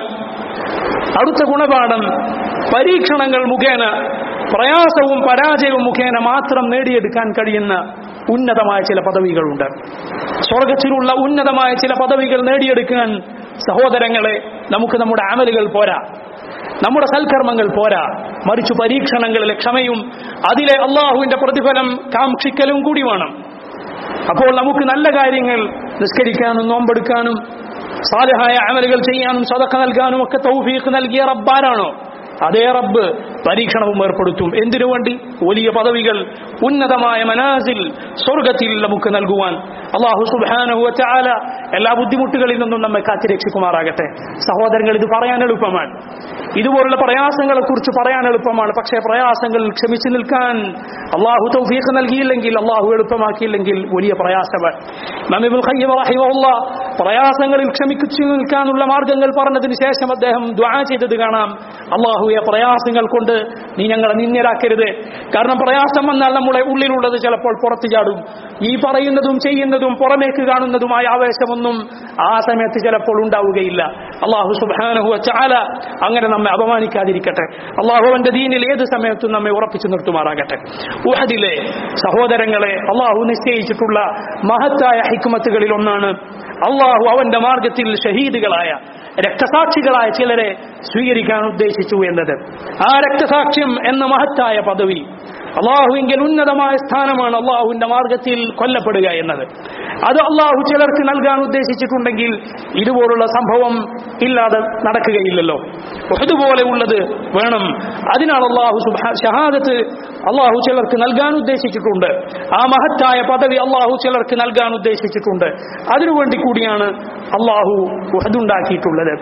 Speaker 1: അടുത്ത ഗുണപാഠം പരീക്ഷണങ്ങൾ മുഖേന പ്രയാസവും പരാജയവും മുഖേന മാത്രം നേടിയെടുക്കാൻ കഴിയുന്ന ഉന്നതമായ ചില പദവികളുണ്ട് സ്വർഗത്തിലുള്ള ഉന്നതമായ ചില പദവികൾ നേടിയെടുക്കാൻ സഹോദരങ്ങളെ നമുക്ക് നമ്മുടെ അമലുകൾ പോരാ നമ്മുടെ സൽക്കർമ്മങ്ങൾ പോരാ മറിച്ചു പരീക്ഷണങ്ങളിലെ ക്ഷമയും അതിലെ അള്ളാഹുവിന്റെ പ്രതിഫലം കാക്ഷിക്കലും കൂടി വേണം അപ്പോൾ നമുക്ക് നല്ല കാര്യങ്ങൾ നിസ്കരിക്കാനും നോമ്പെടുക്കാനും സാലഹായ അമലുകൾ ചെയ്യാനും സദക്ക നൽകാനും ഒക്കെ തൗഫീഖ് നൽകിയ റബ്ബാരാണോ അതേ റബ്ബ് പരീക്ഷണവും ഏർപ്പെടുത്തും എന്തിനു വേണ്ടി വലിയ പദവികൾ ഉന്നതമായ മനാസിൽ സ്വർഗത്തിൽ നമുക്ക് നൽകുവാൻ അള്ളാഹു സുബാനഹു ചാല എല്ലാ ബുദ്ധിമുട്ടുകളിൽ നിന്നും നമ്മെ കാത്തിരക്ഷിക്കുമാറാകട്ടെ സഹോദരങ്ങൾ ഇത് പറയാൻ എളുപ്പമാണ് ഇതുപോലുള്ള പ്രയാസങ്ങളെ കുറിച്ച് പറയാൻ എളുപ്പമാണ് പക്ഷേ പ്രയാസങ്ങൾ ക്ഷമിച്ചു നിൽക്കാൻ അള്ളാഹു തൗഫീഖ് നൽകിയില്ലെങ്കിൽ അള്ളാഹു എളുപ്പമാക്കിയില്ലെങ്കിൽ വലിയ പ്രയാസമാണ് നമിബുൽ ഖയ്യിം റഹിമഹുല്ലാ പ്രയാസങ്ങളിൽ ക്ഷമിച്ചു നിൽക്കാനുള്ള മാർഗങ്ങൾ പറഞ്ഞതിന് ശേഷം അദ്ദേഹം ദ്വാ ചെയ്തത് കാണാം അള്ളാഹുയെ പ്രയാസങ്ങൾ കൊണ്ട് നീ ഞങ്ങളെ നിന്യരാക്കരുത് കാരണം പ്രയാസം വന്നാൽ നമ്മുടെ ഉള്ളിലുള്ളത് ചിലപ്പോൾ പുറത്തു ചാടും ഈ പറയുന്നതും ചെയ്യുന്നതും പുറമേക്ക് കാണുന്നതുമായ ആവേശമൊന്നും ആ സമയത്ത് ചിലപ്പോൾ ഉണ്ടാവുകയില്ല അള്ളാഹു സുബാനഹു ചാല അങ്ങനെ നമ്മെ അപമാനിക്കാതിരിക്കട്ടെ അള്ളാഹു അവന്റെ ദീനിൽ ഏത് സമയത്തും നമ്മെ ഉറപ്പിച്ചു നിർത്തുമാറാകട്ടെ ഉഹദിലെ സഹോദരങ്ങളെ അള്ളാഹു നിശ്ചയിച്ചിട്ടുള്ള മഹത്തായ ഹിക്മത്തുകളിൽ ഒന്നാണ് അള്ളാഹു അവന്റെ മാർഗത്തിൽ ഷഹീദുകളായ രക്തസാക്ഷികളായ ചിലരെ സ്വീകരിക്കാൻ ഉദ്ദേശിച്ചു എന്നത് ആ രക്തസാക്ഷ്യം എന്ന മഹത്തായ പദവി അള്ളാഹുവിങ്കിൽ ഉന്നതമായ സ്ഥാനമാണ് അള്ളാഹുവിന്റെ മാർഗത്തിൽ കൊല്ലപ്പെടുക എന്നത് അത് അള്ളാഹു ചിലർക്ക് നൽകാൻ ഉദ്ദേശിച്ചിട്ടുണ്ടെങ്കിൽ ഇതുപോലുള്ള സംഭവം ഇല്ലാതെ നടക്കുകയില്ലല്ലോ അതുപോലെ ഉള്ളത് വേണം അതിനാണ് അള്ളാഹു സുബ്ഹാ- ഷഹാദത്ത് അള്ളാഹു ചിലർക്ക് നൽകാൻ ഉദ്ദേശിച്ചിട്ടുണ്ട് ആ മഹത്തായ പദവി അള്ളാഹു ചിലർക്ക് നൽകാൻ ഉദ്ദേശിച്ചിട്ടുണ്ട് അതിനുവേണ്ടി കൂടിയാണ് അള്ളാഹു ഉഹദുണ്ടാക്കിയിട്ടുള്ളത്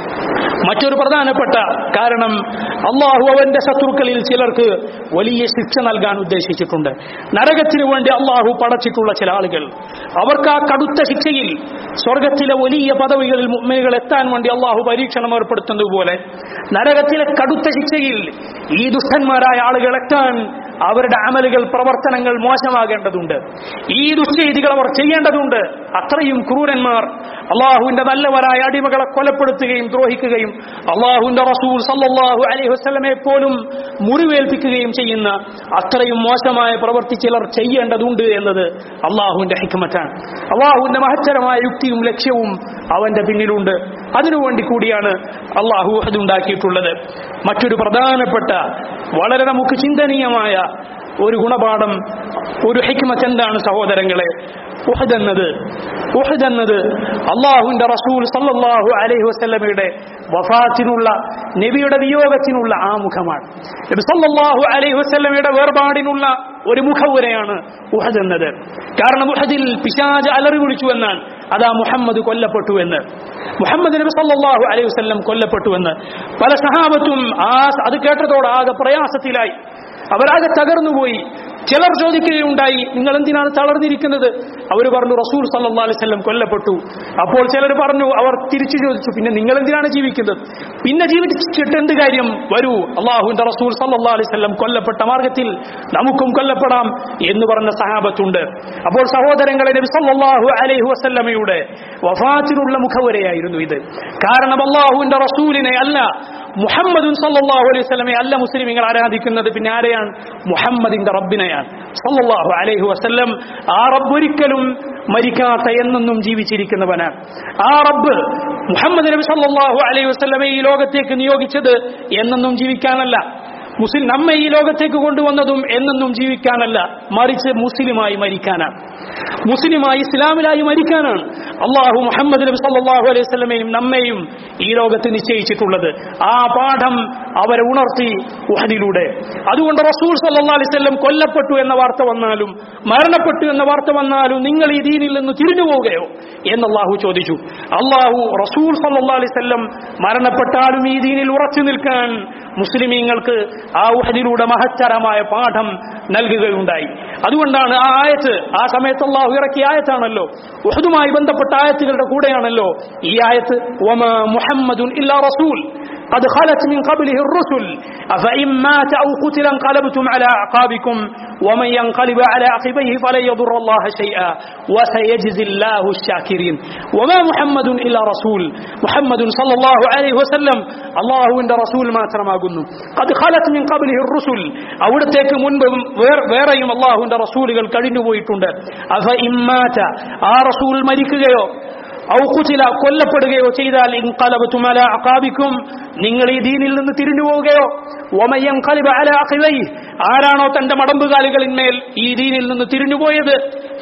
Speaker 1: മറ്റൊരു പ്രധാനപ്പെട്ട കാരണം അള്ളാഹു അവന്റെ ശത്രുക്കളിൽ ചിലർക്ക് വലിയ ശിക്ഷ നൽകാൻ ഉദ്ദേശിച്ചിട്ടുണ്ട് നരകത്തിനു വേണ്ടി അള്ളാഹു പടച്ചിട്ടുള്ള ചില ആളുകൾ അവർക്ക് ആ കടുത്ത ശിക്ഷയിൽ സ്വർഗത്തിലെ വലിയ പദവികളിൽ മുഅ്മിനുകൾ എത്താൻ വേണ്ടി അള്ളാഹു പരീക്ഷണം ഏർപ്പെടുത്തുന്നത് പോലെ നരകത്തിലെ കടുത്ത ശിക്ഷയിൽ ഈ ദുഷ്ടന്മാരായ ആളുകൾ എത്താൻ അവരുടെ അമലുകൾ പ്രവർത്തനങ്ങൾ മോശമാകേണ്ടതുണ്ട് ഈ ദുശ്ചെയ്തികൾ അവർ ചെയ്യേണ്ടതുണ്ട് അത്രയും ക്രൂരന്മാർ അള്ളാഹുവിന്റെ നല്ലവരായ അടിമകളെ കൊലപ്പെടുത്തുകയും ദ്രോഹിക്കുകയും അള്ളാഹുവിന്റെ റസൂൽ സല്ലല്ലാഹു അലൈഹി വസല്ലമയെ പോലും മുറിവേൽപ്പിക്കുകയും ചെയ്യുന്ന അത്രയും മോശമായ പ്രവൃത്തി ചിലർ ചെയ്യേണ്ടതുണ്ട് എന്നത് അള്ളാഹുവിന്റെ ഹിക്മറ്റാണ് അള്ളാഹുവിന്റെ മഹത്തരമായ യുക്തിയും ലക്ഷ്യവും അവന്റെ പിന്നിലുണ്ട് അതിനുവേണ്ടി കൂടിയാണ് അള്ളാഹു അതുണ്ടാക്കിയിട്ടുള്ളത് മറ്റൊരു പ്രധാനപ്പെട്ട വളരെ നമുക്ക് ചിന്തനീയമായ ഒരു ഗുണപാഠം ഒരു ഹിക്മത്ത് എന്താണ് സഹോദരങ്ങളെ ഉഹദ് എന്നത് ഉഹദ് എന്നത് അള്ളാഹുവിന്റെ റസൂൽ സല്ലല്ലാഹു അലൈഹി വസല്ലമയുടെ വഫാത്തിനുള്ള നബിയുടെ വിയോഗത്തിനുള്ള ആ മുഖമാണ് നബി സല്ലല്ലാഹു അലൈഹി വസല്ലമയുടെ വേർപാടിനുള്ള ഒരു മുഖവുരയാണ് ഉഹദ് എന്നത് കാരണം ഉഹദിൽ പിശാജ് അലറി വിളിച്ചു എന്നാണ് അതാ മുഹമ്മദ് കൊല്ലപ്പെട്ടു എന്ന് മുഹമ്മദ് നബി സല്ലല്ലാഹു അലൈഹി വസല്ലം കൊല്ലപ്പെട്ടു എന്ന് പല സഹാബത്തും ആ അത് കേട്ടതോടെ ആകെ പ്രയാസത്തിലായി അവരാകെ തകർന്നുപോയി ചിലർ ചോദിക്കുകയുണ്ടായി നിങ്ങൾ എന്തിനാണ് തളർന്നിരിക്കുന്നത് അവർ പറഞ്ഞു റസൂൽ സല്ലല്ലാഹു അലൈഹി വസല്ലം കൊല്ലപ്പെട്ടു അപ്പോൾ ചിലർ പറഞ്ഞു അവർ തിരിച്ചു ചോദിച്ചു പിന്നെ നിങ്ങൾ എന്തിനാണ് ജീവിക്കുന്നത് പിന്നെ ജീവിച്ചിട്ട് എന്ത് കാര്യം വരൂ അള്ളാഹുവിന്റെ റസൂൽ സല്ലല്ലാഹു അലൈഹി വസല്ലം കൊല്ലപ്പെട്ട മാർഗത്തിൽ നമുക്കും കൊല്ലപ്പെടാം എന്ന് പറഞ്ഞ സഹാബത്തുണ്ട് അപ്പോൾ സഹോദരങ്ങളെ നബി സല്ലല്ലാഹു അലൈഹി വസല്ലമയുടെ വഫാത്തിനുള്ള മുഖവരയായിരുന്നു ഇത് കാരണം അള്ളാഹുവിന്റെ റസൂലിനെ അല്ല മുഹമ്മദുൻ സല്ലല്ലാഹു അലൈഹി വസല്ലമയെ അല്ല മുസ്ലിമീങ്ങൾ ആരാധിക്കുന്നത് പിന്നെ ആരെയാണ് മുഹമ്മദിന്റെ റബ്ബിനെയാണ് സല്ലല്ലാഹു അലൈഹി വസല്ലം ആ റബ്ബ് ഒരിക്കലും മരിക്കാത്ത എന്നെന്നും ജീവിച്ചിരിക്കുന്നവനാണ് ആ റബ്ബ് മുഹമ്മദ് നബി സല്ലല്ലാഹു അലൈഹി വസല്ലമയെ ഈ ലോകത്തേക്ക് നിയോഗിച്ചത് എന്നെന്നും ജീവിക്കാനല്ല മുസ്ലിം നമ്മെ ഈ ലോകത്തേക്ക് കൊണ്ടുവന്നതും എന്നെന്നും ജീവിക്കാനല്ല മറിച്ച് മുസ്ലിമായി മരിക്കാനാണ് മുസ്ലിമായി ഇസ്ലാമിലായി മരിക്കാനാണ് അള്ളാഹു മുഹമ്മദ് നബി സല്ലല്ലാഹു അലൈഹി വസല്ലമയും നമ്മെയും ഈ ലോകത്ത് നിശ്ചയിച്ചിട്ടുള്ളത് ആ പാഠം അവരെ ഉണർത്തി ഉഹദിലൂടെ അതുകൊണ്ട് റസൂൽ സല്ലല്ലാഹു അലൈഹി വസല്ലം കൊല്ലപ്പെട്ടു എന്ന വാർത്ത വന്നാലും മരണപ്പെട്ടു എന്ന വാർത്ത വന്നാലും നിങ്ങൾ ഈ ദീനിൽ നിന്ന് തിരിഞ്ഞു പോവുകയോ എന്ന് അള്ളാഹു ചോദിച്ചു അള്ളാഹു റസൂൽ സല്ലല്ലാഹു അലൈഹി വസല്ലം മരണപ്പെട്ടാലും ഈ ദീനിൽ ഉറച്ചു നിൽക്കാൻ മുസ്ലിമീങ്ങൾക്ക് ആ ഉഹദിലൂടെ മഹത്തരമായ പാഠം നൽകുകയുണ്ടായി അതുകൊണ്ടാണ് ആ ആയത്ത് ആ സമയത്ത് അള്ളാഹു ഇറക്കിയ ആയത്താണല്ലോ ഉഹദുമായി ബന്ധപ്പെട്ട ആയത്തുകളുടെ കൂടെയാണല്ലോ ഈ ആയത്ത് ഒമ മുഹമ്മദുൻ ഇല്ലാ റസൂൽ قد خلت من قبله الرسل أفإن مات أو قتل انقلبتم على أعقابكم ومن ينقلب على عقبيه فلن يضر الله شيئا وسيجزي الله الشاكرين وما محمد إلا رسول محمد صلى الله عليه وسلم الله عند رسول ما ترماകുന്നു قد خلت من قبله الرسل അവിടത്തേക്ക് മുൻപ് വേറെ- വേറെയും അള്ളാഹുവിന്റെ റസൂലുകൾ കഴിഞ്ഞുപോയിട്ടുണ്ട് അഫ ഇമ്മാറ്റ ആ റസൂൽ മരിക്കുകയോ ഔ കുച്ചില കൊല്ലപ്പെടുകയോ ചെയ്താൽ ഇൻകലബത്തും അല അക്കാബിക്കും നിങ്ങൾ ഈ ദീനിൽ നിന്ന് തിരിഞ്ഞു പോവുകയോ ഒമയ്യം കലിബ അല അഖിലൈ ആരാണോ തന്റെ മടമ്പുകാലുകളിന്മേൽ ഈ ദീനിൽ നിന്ന് തിരിഞ്ഞുപോയത്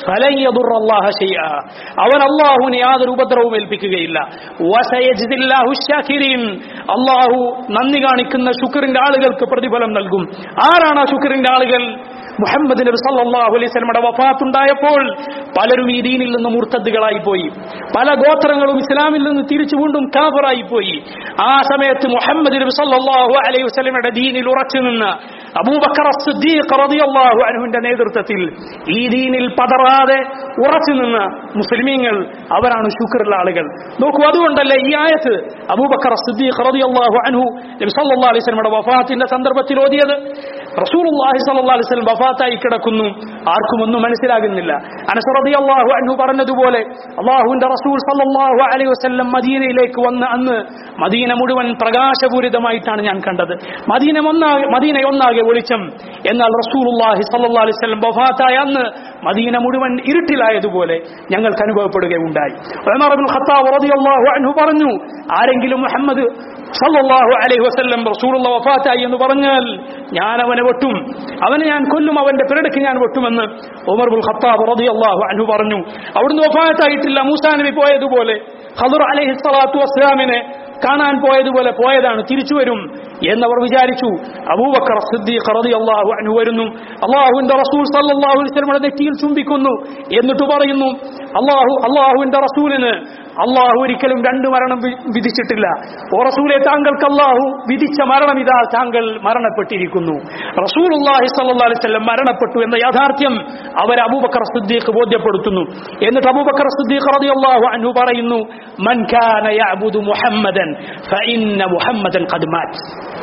Speaker 1: ഫലൻ യദുറ അല്ലാഹ ശൈഅ. അവൻ അള്ളാഹുവിന് യാതൊരു ഉപദ്രവവും ഏൽപ്പിക്കുകയില്ല വസയജ്ദില്ലാഹു ശാകിരീൻ. അള്ളാഹു നന്ദി കാണിക്കുന്ന ശുക്രിന്റെ ആളുകൾക്ക് പ്രതിഫലം നൽകും ആരാണ് ആ ശുക്രിന്റെ ആളുകൾ മുഹമ്മദ് നബി സല്ലല്ലാഹു അലൈഹി വസല്ലമയുടെ വഫാത്തുണ്ടായപ്പോൾ പലരും ഈ ദീനിൽ നിന്ന് മുർത്തദ്ദുകളായി പോയി പല ഗോത്രങ്ങളും ഇസ്ലാമിൽ നിന്ന് തിരിച്ചു വീണ്ടും കാഫറായി പോയി ആ സമയത്ത് മുഹമ്മദ് നബി സല്ലല്ലാഹു അലൈഹി വസല്ലമയുടെ ദീനിൽ ഉറച്ചു നിന്ന് അബൂബക്കർ സിദ്ദീഖ് റളിയല്ലാഹു അൻഹുവിന്റെ നേതൃത്വത്തിൽ ഈ ദീനിൽ പതറാതെ ഉറച്ചു നിന്ന മുസ്ലിമീങ്ങൾ അവരാണ് ശുക്രുള്ള ആളുകൾ നോക്കൂ അതുകൊണ്ടല്ലേ ഈ ആയത്ത് അബൂബക്കർ സിദ്ദീഖ് റളിയല്ലാഹു അൻഹു നബി സല്ലല്ലാഹു അലൈഹി വസല്ലമയുടെ വഫാത്തിന്റെ സന്ദർഭത്തിൽ ഓതിയത് റസൂലുള്ളാഹി സ്വല്ലല്ലാഹു അലൈഹി വസല്ലം വഫാത്തായി കിടക്കുന്നു ആർക്കും ഒന്നും മനസ്സിലാകുന്നില്ല അനസ് റളിയല്ലാഹു അൻഹു പറഞ്ഞതുപോലെ അള്ളാഹുവിന്റെ റസൂൽ സല്ലല്ലാഹു അലൈഹി വസല്ലം മദീനയിലേക്ക് വന്ന അന്ന് മദീന മുഴുവൻ പ്രകാശപൂരിതമായിട്ടാണ് ഞാൻ കണ്ടത് മദീന ഒന്നാകെ മദീന ഒന്നാകെ വെളിച്ചം എന്നാൽ റസൂലുള്ളാഹി സല്ലല്ലാഹു അലൈഹി വസല്ലം വഫാത്തായ അന്ന് മദീന മുഴുവൻ ഇരുട്ടിലായതുപോലെ ഞങ്ങൾക്ക് അനുഭവപ്പെടുകയുണ്ടായി ഉമർ ഇബ്നുൽ ഖത്താബ് റളിയല്ലാഹു അൻഹു പറഞ്ഞു ആരെങ്കിലും മുഹമ്മദ് സല്ലല്ലാഹു അലൈഹി വസല്ലം റസൂലുള്ള വഫാത്തായി എന്ന് പറഞ്ഞാൽ ഞാൻ അവനെ വെട്ടും അവനെ ഞാൻ കൊല്ലും അവന്റെ പിറടക്ക് ഞാൻ വെട്ടുമെന്ന് ഉമർ ബുൽ ഖത്താബ് റളിയല്ലാഹു അൻഹു പറഞ്ഞു അവിടുന്ന് വഫാത്തായിട്ടില്ല മൂസാ നബി പോയതുപോലെ ഖദർ അലൈഹി സ്വലാത്തു വസ്സലാമിനെ കാണാൻ പോയതുപോലെ പോയതാണ് തിരിച്ചു വരും എന്നവർ വിചാരിച്ചു അബൂബക്കർ സിദ്ദീഖ് റളിയല്ലാഹു അൻഹു വരുന്നു അള്ളാഹുവിന്റെ റസൂൽ സല്ലല്ലാഹു അലൈഹി വസല്ലമയുടെ നെറ്റിയിൽ ചുംബിക്കുന്നു എന്നിട്ട് പറയുന്നു അള്ളാഹു അള്ളാഹുവിന്റെ റസൂലിന് അള്ളാഹു ഒരിക്കലും രണ്ട് മരണം വി- വിധിച്ചിട്ടില്ല ഓ റസൂലെ താങ്കൾക്ക് അള്ളാഹു വിധിച്ച മരണം ഇതാ താങ്കൾ മരണപ്പെട്ടിരിക്കുന്നു റസൂലുള്ളാഹി സ്വല്ലല്ലാഹു അലൈഹി വസല്ലം മരണപ്പെട്ടു എന്ന യാഥാർത്ഥ്യം അവർ അബൂബക്കർ സിദ്ദീഖ് ബോധ്യപ്പെടുത്തുന്നു എന്നിട്ട് അബൂബക്കർ സിദ്ദീഖ് റളിയല്ലാഹു അൻഹു പറയുന്നു മൻ കാന യഅബുദു മുഹമ്മദൻ ഫഇന്ന മുഹമ്മദൻ ഖദ് മാറ്റ്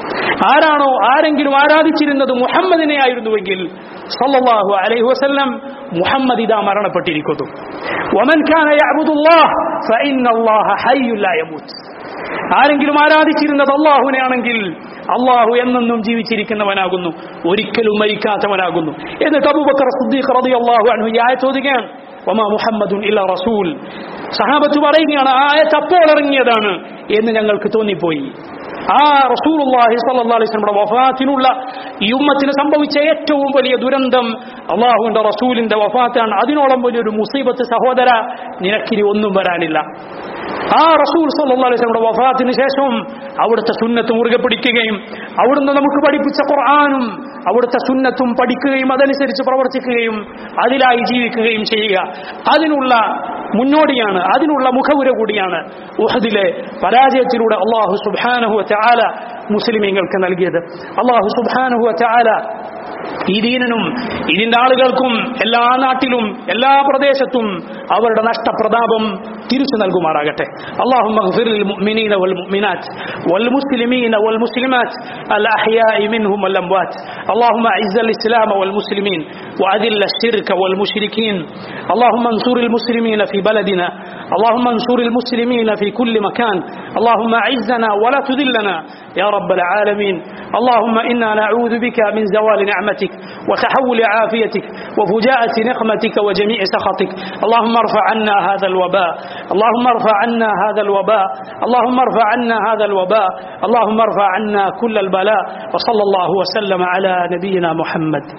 Speaker 1: ആരാണോ ആരെങ്കിലും ആരാധിച്ചിരുന്നത് മുഹമ്മദിനെ ആയിരുന്നുവെങ്കിൽ സല്ലല്ലാഹു അലൈഹി വസല്ലം മുഹമ്മദ് ഇതാ മരണപ്പെട്ടിരിക്കുന്നു വമൻ കാന യഅബുദുല്ലാഹ് ഫഇന്നല്ലാഹ ഹയ്യുൻ ലാ യമൂത്ത് ആരെങ്കിലും ആരാധിച്ചിരുന്നത് അള്ളാഹുവിനെ ആണെങ്കിൽ അള്ളാഹു എന്നെന്നും ജീവിച്ചിരിക്കുന്നവനാകുന്നു ഒരിക്കലും മരിക്കാത്തവനാകുന്നു എന്നിട്ട് അബൂബക്കർ സിദ്ദീഖ് റളിയല്ലാഹു അൻഹു ഈ ആയത്ത് ചോദിക്കുകയാണ് വമാ മുഹമ്മദുൻ ഇല്ല റസൂൽ സഹാബത്ത് പറയുകയാണ് ആ ആയത്ത് അപ്പോൾ ഇറങ്ങിയതാണ് എന്ന് ഞങ്ങൾക്ക് തോന്നിപ്പോയി ആ റസൂലുള്ളാഹി സ്വല്ലല്ലാഹു അലൈഹി വസല്ലമയുടെ വഫാത്തിനുള്ള ഈ ഉമ്മത്തിന് സംഭവിച്ച ഏറ്റവും വലിയ ദുരന്തം അള്ളാഹുവിന്റെ റസൂലിന്റെ വഫാത്താണ് അതിനോളം വലിയൊരു മുസീബത്ത് സഹോദര നിനക്കിനി ഒന്നും വരാനില്ല ആ റസൂൽ സല്ലല്ലാഹു അലൈഹി വസല്ലമയുടെ വഫാത്തിന് ശേഷം അവിടുത്തെ സുന്നത്ത് മുറുകെ പിടിക്കുകയും അവിടുന്ന് നമുക്ക് പഠിപ്പിച്ച ഖുർആനും അവിടുത്തെ സുന്നത്തും പഠിക്കുകയും അതനുസരിച്ച് പ്രവർത്തിക്കുകയും അതിലായി ജീവിക്കുകയും ചെയ്യുക അതിനുള്ള മുന്നോടിയാണ് അതിനുള്ള മുഖവുര കൂടിയാണ് ഉഹദിലെ പരാജയത്തിലൂടെ അള്ളാഹു സുബ്ഹാനഹു വതആല മുസ്ലിമീങ്ങൾക്ക് നൽകിയത് അള്ളാഹു സുബ്ഹാനഹു വതആല ഈ ദീനനും ഇതിന്റെ ആളുകൾക്കും എല്ലാ നാട്ടിലും എല്ലാ പ്രദേശത്തും അവരുടെ നഷ്ടപ്രതാപം തിരിച്ചു നൽകുമാറാകട്ടെ اللهم اغفر للمؤمنين والمؤمنات والمسلمين والمسلمات الأحياء منهم والأموات اللهم أعز الإسلام والمسلمين وأذل الشرك والمشركين اللهم انصر المسلمين في بلدنا اللهم انصر المسلمين في كل مكان اللهم أعزنا ولا تذلنا يا رب العالمين اللهم إنا نعوذ بك من زوال نعمتك وتحول عافيتك وفجاءة نقمتك وجميع سخطك اللهم ارفع عنا هذا الوباء اللهم ارفع عنا هذا الوباء اللهم ارفع عنا هذا الوباء اللهم ارفع عنا كل البلاء وصلى الله وسلم على نبينا محمد